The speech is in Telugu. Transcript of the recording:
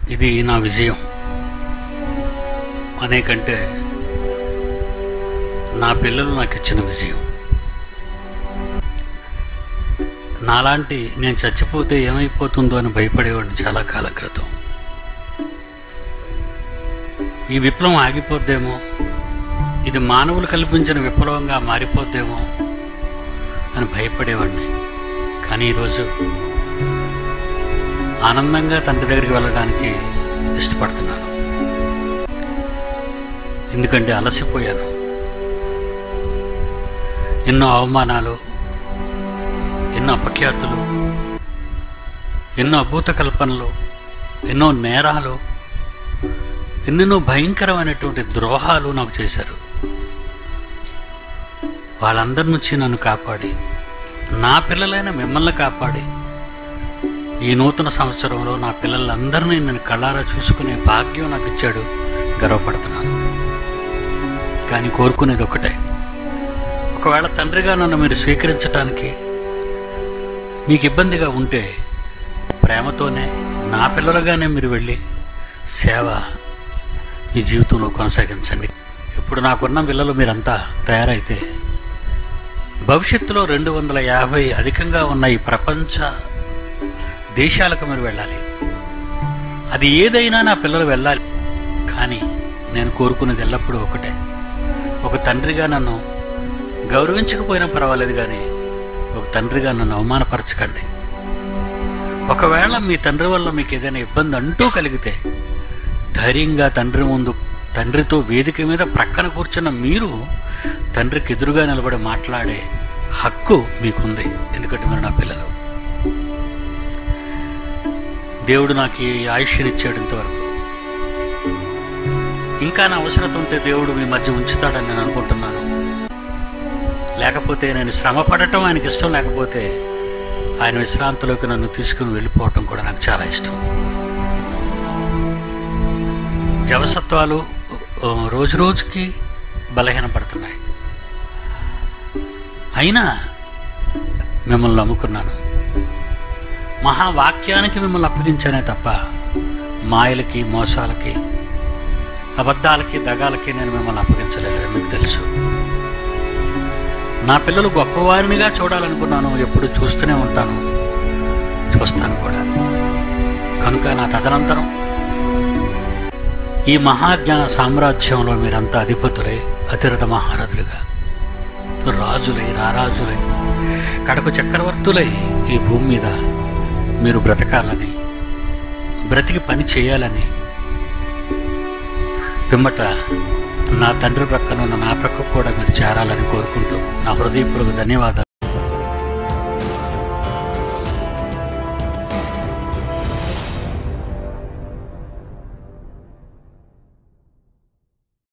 ఇది నా విజయం అనే కంటే నా పిల్లలు నాకు ఇచ్చిన విజయం నాలాంటి నేను చచ్చిపోతే ఏమైపోతుందో అని భయపడేవాడిని చాలా కాల క్రితం ఈ విప్లవం ఆగిపోద్దేమో ఇది మానవులు కల్పించిన విప్లవంగా మారిపోద్దేమో అని భయపడేవాడిని కానీ ఈరోజు ఆనందంగా తండ్రి దగ్గరికి వెళ్ళడానికి ఇష్టపడుతున్నాను ఎందుకంటే అలసిపోయాను ఎన్నో అవమానాలు ఎన్నో అపఖ్యాతులు ఎన్నో అభూత కల్పనలు ఎన్నో నేరాలు ఎన్నెన్నో భయంకరమైనటువంటి ద్రోహాలు నాకు చేశారు వాళ్ళందరి నుంచి నన్ను కాపాడి నా పిల్లలైన మిమ్మల్ని కాపాడి ఈ నూతన సంవత్సరంలో నా పిల్లలందరినీ నేను కళ్ళారా చూసుకునే భాగ్యం నాకు ఇచ్చాడు గర్వపడుతున్నాను కానీ కోరుకునేది ఒకటే ఒకవేళ తండ్రిగా నన్ను మీరు స్వీకరించటానికి మీకు ఇబ్బందిగా ఉంటే ప్రేమతోనే నా పిల్లలుగానే మీరు వెళ్ళి సేవ మీ జీవితంలో కొనసాగించండి ఇప్పుడు నాకున్న పిల్లలు మీరంతా తయారైతే భవిష్యత్తులో రెండు వందల యాభై అధికంగా ఉన్న ఈ ప్రపంచ దేశాలకు మీరు వెళ్ళాలి అది ఏదైనా నా పిల్లలు వెళ్ళాలి కానీ నేను కోరుకునేది ఎల్లప్పుడూ ఒకటే ఒక తండ్రిగా నన్ను గౌరవించకపోయినా పర్వాలేదు కానీ ఒక తండ్రిగా నన్ను అవమానపరచకండి ఒకవేళ మీ తండ్రి వల్ల మీకు ఏదైనా ఇబ్బంది అంటూ కలిగితే ధైర్యంగా తండ్రి ముందు తండ్రితో వేదిక మీద ప్రక్కన కూర్చున్న మీరు తండ్రికి ఎదురుగా నిలబడి మాట్లాడే హక్కు మీకుంది ఎందుకంటే మీరు నా పిల్లలు దేవుడు నాకు ఈ ఆయుష్యనిచ్చాడు ఇంతవరకు ఇంకా నా అవసరత ఉంటే దేవుడు మీ మధ్య ఉంచుతాడని నేను అనుకుంటున్నాను లేకపోతే నేను శ్రమ పడటం ఆయనకి ఇష్టం లేకపోతే ఆయన విశ్రాంతిలోకి నన్ను తీసుకుని వెళ్ళిపోవటం కూడా నాకు చాలా ఇష్టం జవసత్వాలు ఆ, రోజు రోజుకి బలహీనపడుతున్నాయి అయినా మిమ్మల్ని నమ్ముకున్నాను మహావాక్యానికి మిమ్మల్ని అప్పగించానే తప్ప మాయలకి మోసాలకి అబద్ధాలకి దగాలకి నేను మిమ్మల్ని అప్పగించలేదు అది మీకు తెలుసు నా పిల్లలు గొప్పవారినిగా చూడాలనుకున్నాను ఎప్పుడు చూస్తూనే ఉంటాను చూస్తాను కూడా కనుక నా తదనంతరం ఈ మహాజ్ఞాన సామ్రాజ్యంలో మీరంతా అధిపతులై అతిరథ మహారథులుగా రాజులై రారాజులై కడకు చక్రవర్తులై ఈ భూమి మీద మీరు బ్రతకాలని బ్రతికి పని చేయాలని పిమ్మట నా తండ్రి ప్రక్కన ఉన్న నా ప్రక్క కూడా మీరు చేరాలని కోరుకుంటూ నా హృదయపూర్వక ధన్యవాదాలు